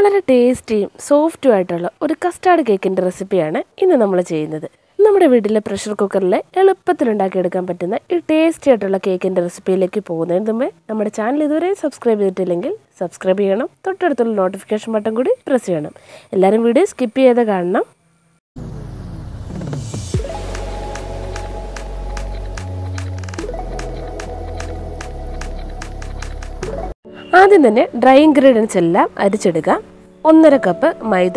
വളരെ ടേസ്റ്റിയും സോഫ്റ്റും ആയിട്ടുള്ള ഒരു കസ്റ്റാർഡ് കേക്കിൻ്റെ റെസിപ്പിയാണ് ഇന്ന് നമ്മൾ ചെയ്യുന്നത് നമ്മുടെ വീട്ടിലെ പ്രഷർ കുക്കറിൽ എളുപ്പത്തിൽ ഉണ്ടാക്കിയെടുക്കാൻ പറ്റുന്ന ഈ ടേസ്റ്റി ആയിട്ടുള്ള കേക്കിൻ്റെ റെസിപ്പിയിലേക്ക് പോകുന്നതിന് മുമ്പേ നമ്മുടെ ചാനൽ ഇതുവരെ സബ്സ്ക്രൈബ് ചെയ്തിട്ടില്ലെങ്കിൽ സബ്സ്ക്രൈബ് ചെയ്യണം തൊട്ടടുത്തുള്ള നോട്ടിഫിക്കേഷൻ ബട്ടൺ കൂടി പ്രസ് ചെയ്യണം എല്ലാവരും വീഡിയോ സ്കിപ്പ് ചെയ്ത് കാണണം ആദ്യം തന്നെ ഡ്രൈ ഇൻഗ്രീഡിയൻസ് എല്ലാം അരിച്ചെടുക്കുക ഒന്നര കപ്പ് മൈദ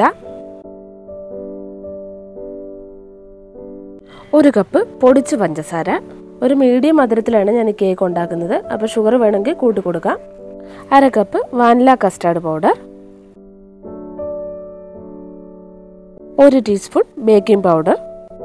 ഒരു കപ്പ് പൊടിച്ച പഞ്ചസാര ഒരു മീഡിയം മധുരത്തിലാണ് ഞാൻ ഈ കേക്ക് ഉണ്ടാക്കുന്നത് അപ്പോൾ ഷുഗർ വേണമെങ്കിൽ കൂട്ടി കൊടുക്കാം അര കപ്പ് വാനില കസ്റ്റാർഡ് പൗഡർ ഒരു ടീസ്പൂൺ ബേക്കിംഗ് പൗഡർ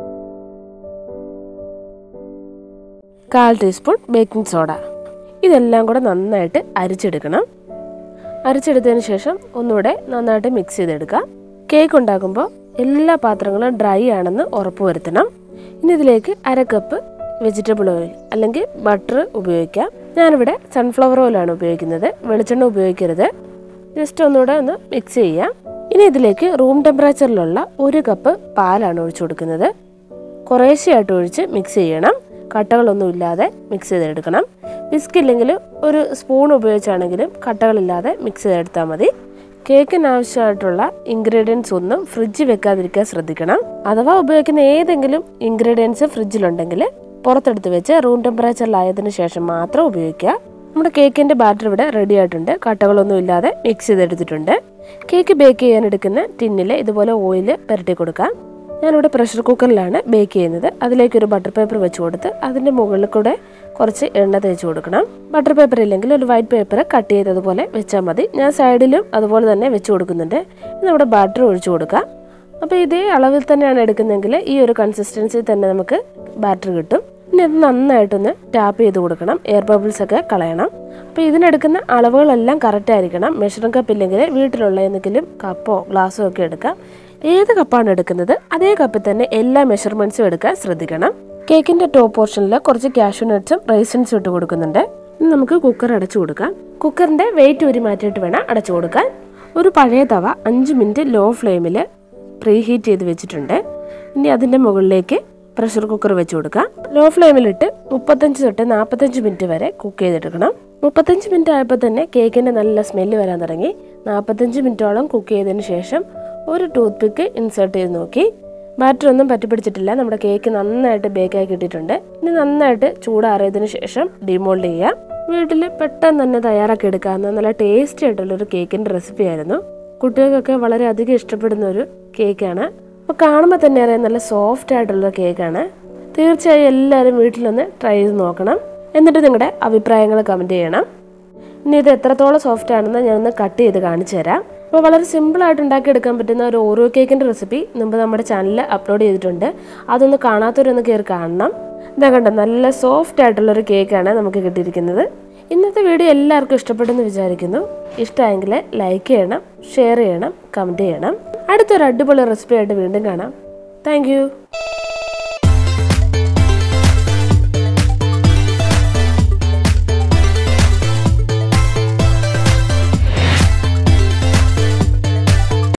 കാൽ ടീസ്പൂൺ ബേക്കിംഗ് സോഡ ഇതെല്ലാം കൂടെ നന്നായിട്ട് അരിച്ചെടുക്കണം അരിച്ചെടുത്തതിന് ശേഷം ഒന്നുകൂടെ നന്നായിട്ട് മിക്സ് ചെയ്തെടുക്കാം കേക്ക് ഉണ്ടാക്കുമ്പോൾ എല്ലാ പാത്രങ്ങളും ഡ്രൈ ആണെന്ന് ഉറപ്പുവരുത്തണം ഇനി ഇതിലേക്ക് അര കപ്പ് വെജിറ്റബിൾ ഓയിൽ അല്ലെങ്കിൽ ബട്ടർ ഉപയോഗിക്കാം ഞാനിവിടെ സൺഫ്ലവർ ഓയിലാണ് ഉപയോഗിക്കുന്നത് വെളിച്ചെണ്ണ ഉപയോഗിക്കരുത് ജസ്റ്റ് ഒന്നുകൂടെ ഒന്ന് മിക്സ് ചെയ്യാം ഇനി ഇതിലേക്ക് റൂം ടെമ്പറേച്ചറിലുള്ള ഒരു കപ്പ് പാലാണ് ഒഴിച്ചു കൊടുക്കുന്നത് കുറേശ്ശെയായിട്ട് ഒഴിച്ച് മിക്സ് ചെയ്യണം കട്ടകളൊന്നും ഇല്ലാതെ മിക്സ് ചെയ്തെടുക്കണം വിസ്ക് ഇല്ലെങ്കിൽ ഒരു സ്പൂൺ ഉപയോഗിച്ചാണെങ്കിലും കട്ടകളില്ലാതെ മിക്സ് ചെയ്തെടുത്താൽ മതി കേക്കിന് ആവശ്യമായിട്ടുള്ള ഇൻഗ്രീഡിയൻസ് ഒന്നും ഫ്രിഡ്ജിൽ വെക്കാതിരിക്കാൻ ശ്രദ്ധിക്കണം അഥവാ ഉപയോഗിക്കുന്ന ഏതെങ്കിലും ഇൻഗ്രീഡിയൻസ് ഫ്രിഡ്ജിലുണ്ടെങ്കിൽ പുറത്തെടുത്ത് വെച്ച് റൂം ടെമ്പറേച്ചറിലായതിനു ശേഷം മാത്രം ഉപയോഗിക്കുക നമ്മുടെ കേക്കിന്റെ ബാറ്റർ ഇവിടെ റെഡി ആയിട്ടുണ്ട് കട്ടകളൊന്നും ഇല്ലാതെ മിക്സ് ചെയ്തെടുത്തിട്ടുണ്ട് കേക്ക് ബേക്ക് ചെയ്യാൻ എടുക്കുന്ന ടിന്നിൽ ഇതുപോലെ ഓയിൽ പുരട്ടി കൊടുക്കാം ഞാനിവിടെ പ്രഷർ കുക്കറിലാണ് ബേക്ക് ചെയ്യുന്നത് അതിലേക്ക് ഒരു ബട്ടർ പേപ്പർ വെച്ച് കൊടുത്ത് അതിൻ്റെ മുകളിൽ കൂടെ കുറച്ച് എണ്ണ തേച്ച് കൊടുക്കണം ബട്ടർ പേപ്പർ ഇല്ലെങ്കിൽ ഒരു വൈറ്റ് പേപ്പർ കട്ട് ചെയ്തതുപോലെ വെച്ചാൽ മതി ഞാൻ സൈഡിലും അതുപോലെ തന്നെ വെച്ച് കൊടുക്കുന്നുണ്ട് നമ്മുടെ ബാറ്റർ ഒഴിച്ചു കൊടുക്കാം അപ്പോൾ ഇതേ അളവിൽ തന്നെയാണ് എടുക്കുന്നതെങ്കിൽ ഈ ഒരു കൺസിസ്റ്റൻസി തന്നെ നമുക്ക് ബാറ്റർ കിട്ടും ഇനി അത് നന്നായിട്ടൊന്ന് ടാപ്പ് ചെയ്ത് കൊടുക്കണം എയർ ബബിൾസ് ഒക്കെ കളയണം അപ്പോൾ ഇതിനെടുക്കുന്ന അളവുകളെല്ലാം കറക്റ്റ് ആയിരിക്കണം മെഷറിംഗ് കപ്പ് ഇല്ലെങ്കിൽ വീട്ടിലുള്ള എന്തെങ്കിലും കപ്പോ ഗ്ലാസ്സോ ഒക്കെ എടുക്കാം ഏത് കപ്പാണ് എടുക്കുന്നത് അതേ കപ്പിൽ തന്നെ എല്ലാ മെഷർമെന്റ്സും എടുക്കാൻ ശ്രദ്ധിക്കണം കേക്കിന്റെ ടോപ്പ് പോർഷനിൽ കുറച്ച് കാഷ്യൂ നട്ട്സും റൈസൻസും ഇട്ട് കൊടുക്കുന്നുണ്ട് ഇനി നമുക്ക് കുക്കർ അടച്ചു കൊടുക്കാം കുക്കറിന്റെ വെയിറ്റ് ഊരി മാറ്റിയിട്ട് വേണം അടച്ചു കൊടുക്കാൻ ഒരു പഴയ തവ അഞ്ച് മിനിറ്റ് ലോ ഫ്ലെയിമിൽ പ്രീ ഹീറ്റ് ചെയ്ത് വെച്ചിട്ടുണ്ട് ഇനി അതിന്റെ മുകളിലേക്ക് പ്രഷർ കുക്കർ വെച്ച് കൊടുക്കാം ലോ ഫ്ലെയിമിലിട്ട് മുപ്പത്തഞ്ച് തൊട്ട് നാൽപ്പത്തഞ്ച് മിനിറ്റ് വരെ കുക്ക് ചെയ്തെടുക്കണം മുപ്പത്തഞ്ച് മിനിറ്റ് ആയപ്പോൾ തന്നെ കേക്കിന്റെ നല്ല സ്മെല്ല് വരാൻ തുടങ്ങി നാൽപ്പത്തഞ്ച് മിനിറ്റോളം കുക്ക് ചെയ്തതിന് ശേഷം ഒരു ടൂത്ത് പിക്ക് ഇൻസേർട്ട് ചെയ്ത് നോക്കി ബാറ്റർ ഒന്നും പറ്റിപ്പിടിച്ചിട്ടില്ല നമ്മുടെ കേക്ക് നന്നായിട്ട് ബേക്കായി കിട്ടിയിട്ടുണ്ട് ഇനി നന്നായിട്ട് ചൂടാറിയതിനു ശേഷം ഡിമോൾഡ് ചെയ്യാം വീട്ടിൽ പെട്ടെന്ന് തന്നെ തയ്യാറാക്കി എടുക്കാവുന്ന നല്ല ടേസ്റ്റി ആയിട്ടുള്ളൊരു കേക്കിൻ്റെ റെസിപ്പി ആയിരുന്നു കുട്ടികൾക്കൊക്കെ വളരെ അധികം ഇഷ്ടപ്പെടുന്ന ഒരു കേക്കാണ് അപ്പോൾ കാണുമ്പോൾ തന്നെ അറിയാം നല്ല സോഫ്റ്റ് ആയിട്ടുള്ള കേക്കാണ് തീർച്ചയായും എല്ലാവരും വീട്ടിലൊന്ന് ട്രൈ ചെയ്ത് നോക്കണം എന്നിട്ട് നിങ്ങളുടെ അഭിപ്രായങ്ങൾ കമൻറ്റ് ചെയ്യണം ഇനി ഇത് എത്രത്തോളം സോഫ്റ്റ് ആണെന്ന് ഞാനൊന്ന് കട്ട് ചെയ്ത് കാണിച്ചു തരാം അപ്പോൾ വളരെ സിമ്പിളായിട്ട് ഉണ്ടാക്കിയെടുക്കാൻ പറ്റുന്ന ഒരു ഓരോ കേക്കിൻ്റെ റെസിപ്പി മുമ്പ് നമ്മുടെ ചാനലിൽ അപ്ലോഡ് ചെയ്തിട്ടുണ്ട് അതൊന്ന് കാണാത്തവരൊന്ന് കയറി കാണണം ഇതാ കണ്ടോ നല്ല സോഫ്റ്റ് ആയിട്ടുള്ളൊരു കേക്കാണ് നമുക്ക് കിട്ടിയിരിക്കുന്നത് ഇന്നത്തെ വീഡിയോ എല്ലാവർക്കും ഇഷ്ടപ്പെട്ടെന്ന് വിചാരിക്കുന്നു ഇഷ്ടമായെങ്കിൽ ലൈക്ക് ചെയ്യണം ഷെയർ ചെയ്യണം കമൻറ്റ് ചെയ്യണം അടുത്തൊരു അടിപൊളി റെസിപ്പി ആയിട്ട് വീണ്ടും കാണാം താങ്ക്